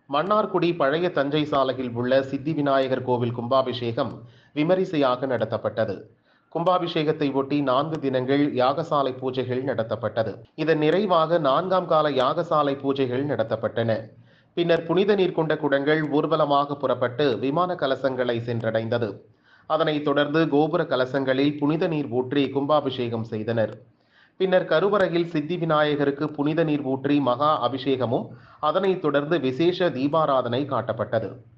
மன்னார்குடி பழைய தஞ்சை சாலையில் உள்ள சித்தி விநாயகர் கோவில் கும்பாபிஷேகம் விமரிசையாக நடத்தப்பட்டது கும்பாபிஷேகத்தை ஒட்டி நான்கு தினங்கள் யாகசாலை பூஜைகள் நடத்தப்பட்டது இதன் நிறைவாக நான்காம் கால யாகசாலை பூஜைகள் நடத்தப்பட்டன பின்னர் புனித நீர் கொண்ட குடங்கள் ஊர்வலமாக புறப்பட்டு விமான கலசங்களை சென்றடைந்தது அதனைத் தொடர்ந்து கோபுர கலசங்களில் புனித நீர் ஊற்றி கும்பாபிஷேகம் செய்தனர் பின்னர் கருவறையில் சித்தி விநாயகருக்கு புனித நீர் ஊற்றி மகா அபிஷேகமும் அதனைத் தொடர்ந்து விசேஷ தீபாராதனை காட்டப்பட்டது